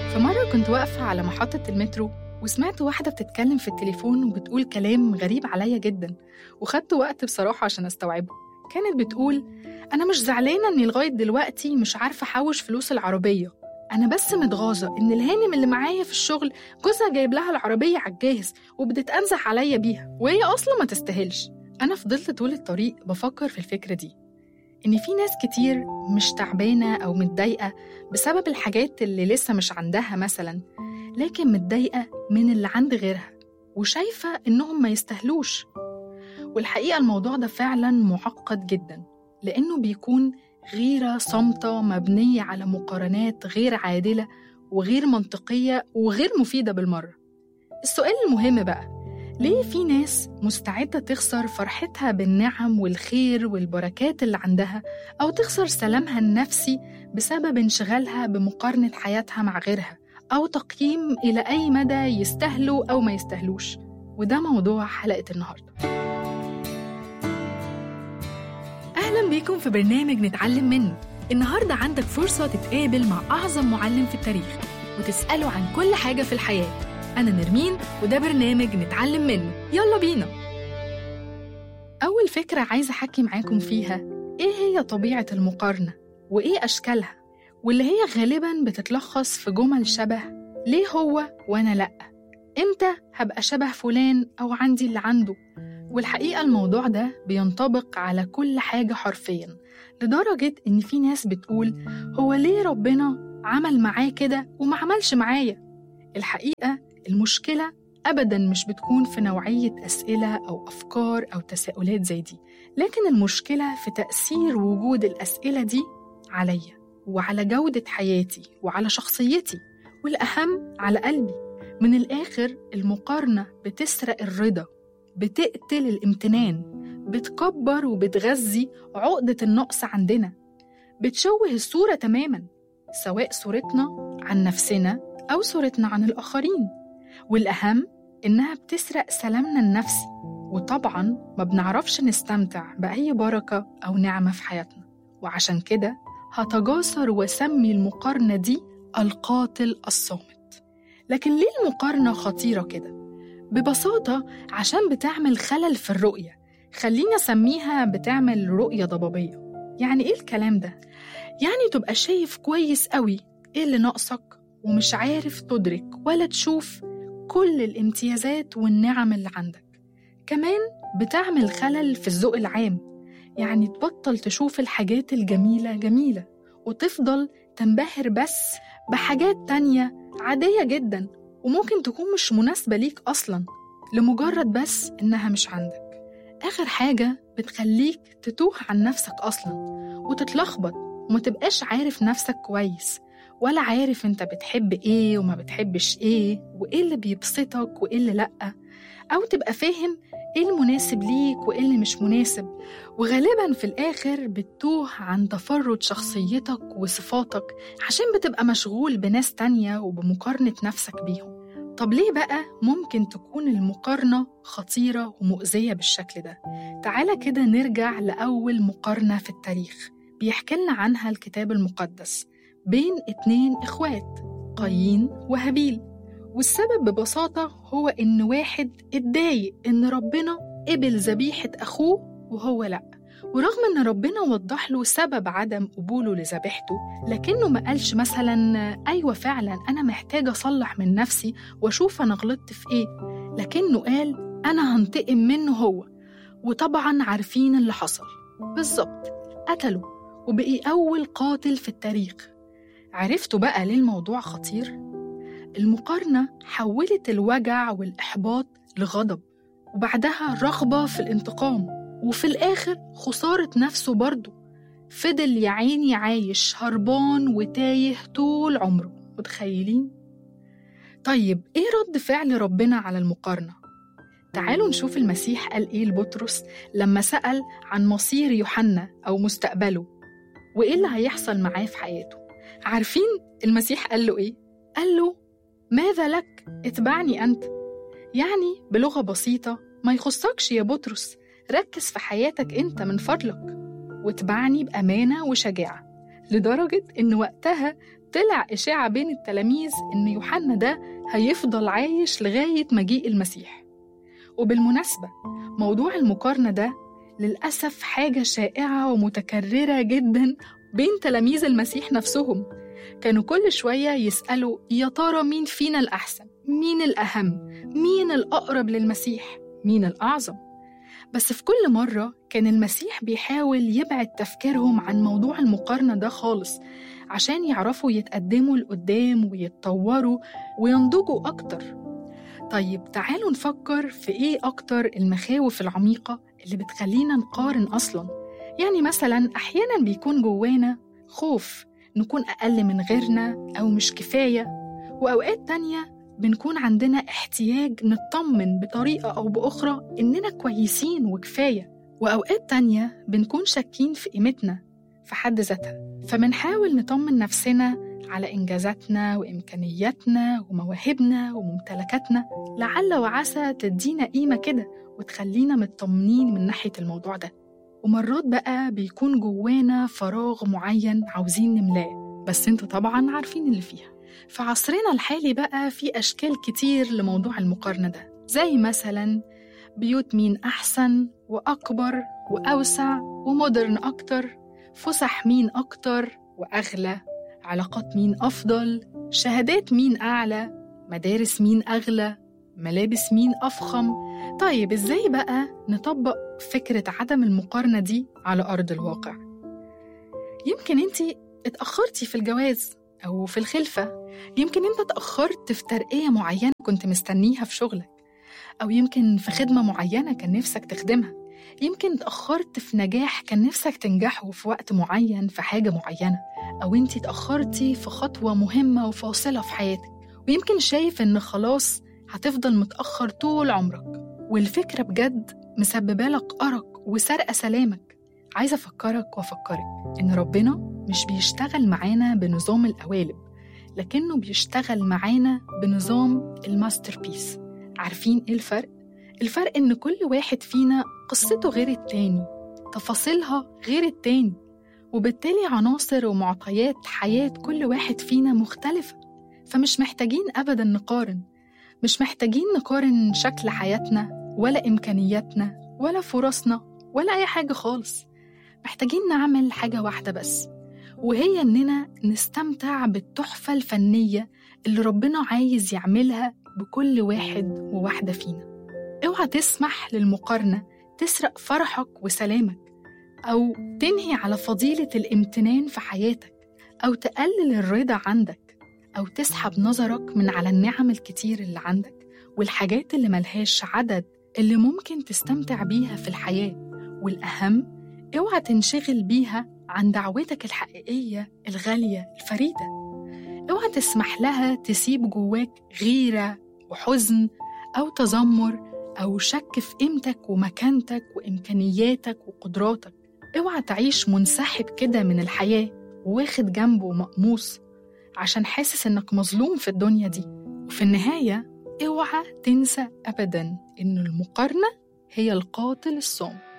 فمرة كنت واقفة على محطة المترو وسمعت واحدة بتتكلم في التليفون وبتقول كلام غريب عليا جدا وخدت وقت بصراحة عشان استوعبه كانت بتقول أنا مش زعلانة إني لغاية دلوقتي مش عارفة أحوش فلوس العربية أنا بس متغاظة إن الهانم اللي معايا في الشغل جوزها جايب لها العربية على الجاهز وبتتأنزح عليا بيها وهي أصلا ما تستاهلش أنا فضلت طول الطريق بفكر في الفكرة دي إن في ناس كتير مش تعبانة أو متضايقة بسبب الحاجات اللي لسه مش عندها مثلا لكن متضايقة من اللي عند غيرها وشايفة إنهم ما يستاهلوش والحقيقة الموضوع ده فعلا معقد جدا لأنه بيكون غيرة صامتة مبنية على مقارنات غير عادلة وغير منطقية وغير مفيدة بالمرة السؤال المهم بقى ليه في ناس مستعدة تخسر فرحتها بالنعم والخير والبركات اللي عندها أو تخسر سلامها النفسي بسبب انشغالها بمقارنة حياتها مع غيرها أو تقييم إلى أي مدى يستاهلوا أو ما يستاهلوش وده موضوع حلقة النهاردة أهلا بيكم في برنامج نتعلم منه النهاردة عندك فرصة تتقابل مع أعظم معلم في التاريخ وتسأله عن كل حاجة في الحياة أنا نرمين وده برنامج نتعلم منه يلا بينا أول فكرة عايزة أحكي معاكم فيها إيه هي طبيعة المقارنة وإيه أشكالها واللي هي غالبا بتتلخص في جمل شبه ليه هو وأنا لأ إمتى هبقى شبه فلان أو عندي اللي عنده والحقيقة الموضوع ده بينطبق على كل حاجة حرفيا لدرجة إن في ناس بتقول هو ليه ربنا عمل معاه كده وما عملش معايا الحقيقة المشكلة أبدا مش بتكون في نوعية أسئلة أو أفكار أو تساؤلات زي دي لكن المشكلة في تأثير وجود الأسئلة دي عليا وعلى جودة حياتي وعلى شخصيتي والأهم على قلبي من الآخر المقارنة بتسرق الرضا بتقتل الامتنان بتكبر وبتغذي عقدة النقص عندنا بتشوه الصورة تماما سواء صورتنا عن نفسنا أو صورتنا عن الآخرين والأهم إنها بتسرق سلامنا النفسي وطبعا ما بنعرفش نستمتع بأي بركة أو نعمة في حياتنا وعشان كده هتجاسر وسمي المقارنة دي القاتل الصامت لكن ليه المقارنة خطيرة كده؟ ببساطة عشان بتعمل خلل في الرؤية خليني أسميها بتعمل رؤية ضبابية يعني إيه الكلام ده؟ يعني تبقى شايف كويس قوي إيه اللي ناقصك ومش عارف تدرك ولا تشوف كل الامتيازات والنعم اللي عندك كمان بتعمل خلل في الذوق العام يعني تبطل تشوف الحاجات الجميلة جميلة وتفضل تنبهر بس بحاجات تانية عادية جدا وممكن تكون مش مناسبة ليك أصلا لمجرد بس إنها مش عندك آخر حاجة بتخليك تتوه عن نفسك أصلا وتتلخبط ومتبقاش عارف نفسك كويس ولا عارف انت بتحب ايه وما بتحبش ايه وايه اللي بيبسطك وايه اللي لأ أو تبقى فاهم ايه المناسب ليك وايه اللي مش مناسب وغالبا في الآخر بتتوه عن تفرد شخصيتك وصفاتك عشان بتبقى مشغول بناس تانية وبمقارنة نفسك بيهم طب ليه بقى ممكن تكون المقارنة خطيرة ومؤذية بالشكل ده؟ تعالى كده نرجع لأول مقارنة في التاريخ بيحكي لنا عنها الكتاب المقدس بين اتنين إخوات قايين وهابيل والسبب ببساطة هو إن واحد اتضايق إن ربنا قبل ذبيحة أخوه وهو لأ ورغم إن ربنا وضح له سبب عدم قبوله لذبيحته لكنه ما قالش مثلا أيوة فعلا أنا محتاج أصلح من نفسي وأشوف أنا غلطت في إيه لكنه قال أنا هنتقم منه هو وطبعا عارفين اللي حصل بالظبط قتله وبقي أول قاتل في التاريخ عرفتوا بقى ليه الموضوع خطير؟ المقارنة حولت الوجع والإحباط لغضب وبعدها رغبة في الانتقام وفي الآخر خسارة نفسه برضه فضل يا عيني عايش هربان وتايه طول عمره متخيلين؟ طيب إيه رد فعل ربنا على المقارنة؟ تعالوا نشوف المسيح قال إيه لبطرس لما سأل عن مصير يوحنا أو مستقبله وإيه اللي هيحصل معاه في حياته عارفين المسيح قال له إيه؟ قال له ماذا لك؟ اتبعني أنت يعني بلغة بسيطة ما يخصكش يا بطرس ركز في حياتك أنت من فضلك واتبعني بأمانة وشجاعة لدرجة إن وقتها طلع إشاعة بين التلاميذ إن يوحنا ده هيفضل عايش لغاية مجيء المسيح وبالمناسبة موضوع المقارنة ده للأسف حاجة شائعة ومتكررة جدا بين تلاميذ المسيح نفسهم كانوا كل شوية يسألوا يا ترى مين فينا الأحسن مين الأهم مين الأقرب للمسيح مين الأعظم بس في كل مرة كان المسيح بيحاول يبعد تفكيرهم عن موضوع المقارنة ده خالص عشان يعرفوا يتقدموا لقدام ويتطوروا وينضجوا أكتر طيب تعالوا نفكر في إيه أكتر المخاوف العميقة اللي بتخلينا نقارن أصلا يعني مثلا أحيانا بيكون جوانا خوف نكون أقل من غيرنا أو مش كفاية وأوقات تانية بنكون عندنا احتياج نطمن بطريقة أو بأخرى إننا كويسين وكفاية وأوقات تانية بنكون شاكين في قيمتنا في حد ذاتها فبنحاول نطمن نفسنا على إنجازاتنا وإمكانياتنا ومواهبنا وممتلكاتنا لعل وعسى تدينا قيمة كده وتخلينا مطمنين من ناحية الموضوع ده ومرات بقى بيكون جوانا فراغ معين عاوزين نملاه بس انتوا طبعا عارفين اللي فيها في عصرنا الحالي بقى في أشكال كتير لموضوع المقارنة ده زي مثلا بيوت مين أحسن وأكبر وأوسع ومودرن أكتر فسح مين أكتر وأغلى علاقات مين أفضل شهادات مين أعلى مدارس مين أغلى ملابس مين أفخم طيب إزاي بقى نطبق فكرة عدم المقارنة دي على أرض الواقع يمكن أنت اتأخرتي في الجواز أو في الخلفة يمكن أنت اتأخرت في ترقية معينة كنت مستنيها في شغلك أو يمكن في خدمة معينة كان نفسك تخدمها يمكن اتأخرت في نجاح كان نفسك تنجحه في وقت معين في حاجة معينة أو أنت اتأخرتي في خطوة مهمة وفاصلة في حياتك ويمكن شايف إن خلاص هتفضل متأخر طول عمرك والفكرة بجد مسببة لك أرق وسرقة سلامك عايزة أفكرك وأفكرك إن ربنا مش بيشتغل معانا بنظام القوالب لكنه بيشتغل معانا بنظام الماستر بيس عارفين إيه الفرق؟ الفرق إن كل واحد فينا قصته غير التاني تفاصيلها غير التاني وبالتالي عناصر ومعطيات حياة كل واحد فينا مختلفة فمش محتاجين أبدا نقارن مش محتاجين نقارن شكل حياتنا ولا إمكانياتنا ولا فرصنا ولا أي حاجة خالص محتاجين نعمل حاجة واحدة بس وهي إننا نستمتع بالتحفة الفنية اللي ربنا عايز يعملها بكل واحد وواحدة فينا اوعى تسمح للمقارنة تسرق فرحك وسلامك أو تنهي على فضيلة الامتنان في حياتك أو تقلل الرضا عندك أو تسحب نظرك من على النعم الكتير اللي عندك والحاجات اللي ملهاش عدد اللي ممكن تستمتع بيها في الحياة والأهم اوعى تنشغل بيها عن دعوتك الحقيقية الغالية الفريدة اوعى تسمح لها تسيب جواك غيرة وحزن أو تذمر أو شك في قيمتك ومكانتك وإمكانياتك وقدراتك اوعى تعيش منسحب كده من الحياة واخد جنبه مقموص عشان حاسس إنك مظلوم في الدنيا دي وفي النهاية اوعى تنسى أبدا إن المقارنة هي القاتل الصامت